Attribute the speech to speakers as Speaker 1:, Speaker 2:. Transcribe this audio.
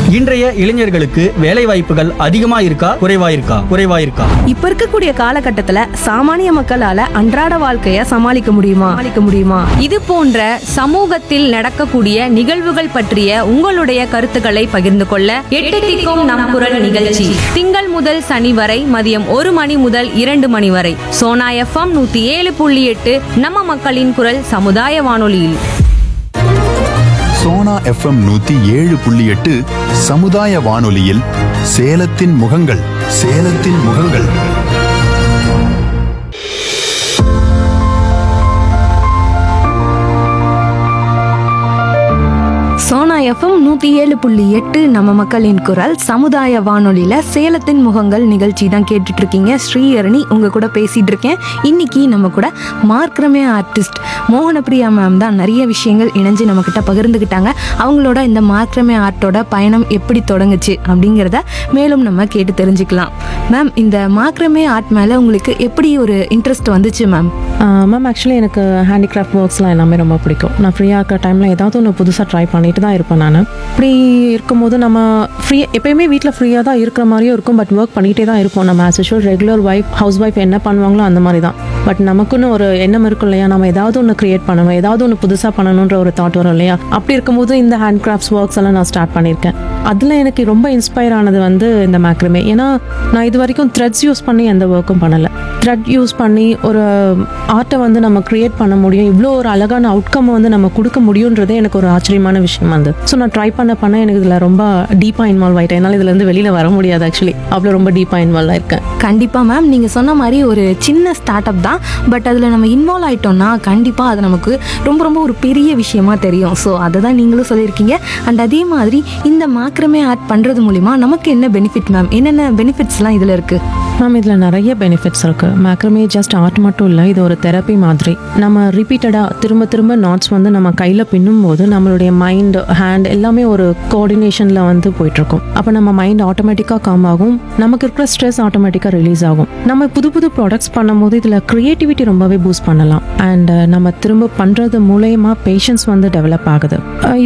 Speaker 1: இன்றைய இளைஞர்களுக்கு வேலை வாய்ப்புகள் அதிகமா இருக்கா குறைவா இருக்கா குறைவா இருக்கா
Speaker 2: இப்ப இருக்கக்கூடிய காலகட்டத்துல சாமானிய மக்களால அன்றாட வாழ்க்கைய சமாளிக்க முடியுமா சமாளிக்க முடியுமா
Speaker 3: இது போன்ற சமூகத்தில் நடக்கக்கூடிய நிகழ்வுகள் பற்றிய உங்களுடைய கருத்துக்களை பகிர்ந்து கொள்ள எட்டு திக்கும் நம் குரல் நிகழ்ச்சி திங்கள் முதல் சனி வரை மதியம் ஒரு மணி முதல் இரண்டு மணி வரை சோனா எஃப்எம் நூத்தி ஏழு புள்ளி எட்டு நம்ம மக்களின் குரல் சமுதாய வானொலியில்
Speaker 4: சோனா எஃப்எம் நூத்தி ஏழு புள்ளி எட்டு சமுதாய வானொலியில் சேலத்தின் முகங்கள் சேலத்தின் முகங்கள்
Speaker 2: சோனா எஃப்எம் நூத்தி ஏழு புள்ளி எட்டு நம்ம மக்களின் குரல் சமுதாய வானொலியில சேலத்தின் முகங்கள் நிகழ்ச்சி தான் கேட்டுட்டு இருக்கீங்க ஸ்ரீஹரணி உங்க கூட பேசிட்டு இருக்கேன் இன்னைக்கு நம்ம கூட மார்க்ரமே ஆர்டிஸ்ட் மோகனப்பிரியா மேம் தான் நிறைய விஷயங்கள் இணைஞ்சு நம்ம கிட்ட பகிர்ந்துக்கிட்டாங்க அவங்களோட இந்த மார்க்ரமே ஆர்ட்டோட பயணம் எப்படி தொடங்குச்சு அப்படிங்கிறத மேலும் நம்ம கேட்டு தெரிஞ்சுக்கலாம் மேம் இந்த மார்க்ரமே ஆர்ட் மேல உங்களுக்கு எப்படி ஒரு இன்ட்ரெஸ்ட் வந்துச்சு மேம்
Speaker 5: மேம் ஆக்சுவலி எனக்கு ஹேண்டிகிராஃப்ட் ஒர்க்ஸ்லாம் எல்லாமே ரொம்ப பிடிக்கும் நான் ஃப்ரீயாக இருக்கிற டைமில் ஏதாவது ஒன்று புதுசாக ட்ரை பண்ணிட்டு தான் இருப்பேன் நான் இப்படி இருக்கும்போது நம்ம ஃப்ரீ எப்பயுமே வீட்டில் ஃப்ரீயாக தான் இருக்கிற மாதிரியும் இருக்கும் பட் ஒர்க் பண்ணிகிட்டே தான் இருப்போம் நம்ம as usual regular wife housewife என்ன பண்ணுவாங்களோ அந்த மாதிரி தான் பட் நமக்குன்னு ஒரு எண்ணம் இருக்கும் இல்லையா நம்ம ஏதாவது ஒன்று கிரியேட் பண்ணணும் ஏதாவது ஒன்று புதுசாக பண்ணணுன்ற ஒரு தாட் வரும் இல்லையா அப்படி இருக்கும்போது இந்த ஹேண்ட் கிராஃப்ட்ஸ் ஒர்க்ஸ் எல்லாம் நான் ஸ்டார்ட் பண்ணியிருக்கேன் அதில் எனக்கு ரொம்ப இன்ஸ்பயர் ஆனது வந்து இந்த மேக்ரமே ஏன்னா நான் இது வரைக்கும் த்ரெட்ஸ் யூஸ் பண்ணி எந்த ஒர்க்கும் பண்ணலை த்ரெட் யூஸ் பண்ணி ஒரு ஆர்ட்டை வந்து நம்ம கிரியேட் பண்ண முடியும் இவ்வளோ ஒரு அழகான அவுட்கம் வந்து நம்ம கொடுக்க முடியுன்றதே எனக்கு ஒரு ஆச்சரியமான விஷயம் வந்து ஸோ நான் ட்ரை பண்ண பண்ண எனக்கு இதில் ரொம்ப டீப்பாக இன்வால்வ் ஆகிட்டேன் என்னால் இதுலேருந்து வெளியில் வர முடியாது ஆக்சுவலி அவ்வளோ ரொம்ப டீப்பாக இன்வால்வ் ஆயிருக்கேன்
Speaker 2: கண்டிப்பா மேம் நீங்க சொன்ன மாதிரி ஒரு சின்ன ஸ்டார்ட் அப் தான் பட் அதுல நம்ம இன்வால்வ் ஆயிட்டோம்னா கண்டிப்பா அது நமக்கு ரொம்ப ரொம்ப ஒரு பெரிய விஷயமா தெரியும் ஸோ அதை தான் நீங்களும் சொல்லியிருக்கீங்க அண்ட் அதே மாதிரி இந்த மாக்கிரமே ஆட் பண்றது மூலிமா நமக்கு என்ன பெனிஃபிட் மேம் என்னென்ன பெனிஃபிட்ஸ்லாம் இதுல இருக்கு
Speaker 5: மேம் இதில் நிறைய பெனிஃபிட்ஸ் இருக்குது மேக்ரமே ஜஸ்ட் ஆர்ட் மட்டும் இல்லை இது ஒரு தெரப்பி மாதிரி நம்ம ரிப்பீட்டடாக திரும்ப திரும்ப நாட்ஸ் வந்து நம்ம கையில் பின்னும் போது நம்மளுடைய மைண்ட் ஹேண்ட் எல்லாமே ஒரு கோஆர்டினேஷனில் வந்து போயிட்டுருக்கும் அப்போ நம்ம மைண்ட் ஆட்டோமேட்டிக்காக காம் ஆகும் நமக்கு இருக்கிற ஸ்ட்ரெஸ் ஆட்டோமேட்டிக்காக ரிலீஸ் ஆகும் நம்ம புது புது ப்ராடக்ட்ஸ் பண்ணும்போது இதில் க்ரியேட்டிவிட்டி ரொம்பவே பூஸ்ட் பண்ணலாம் அண்ட் நம்ம திரும்ப பண்ணுறது மூலயமா பேஷன்ஸ் வந்து டெவலப் ஆகுது அஹ்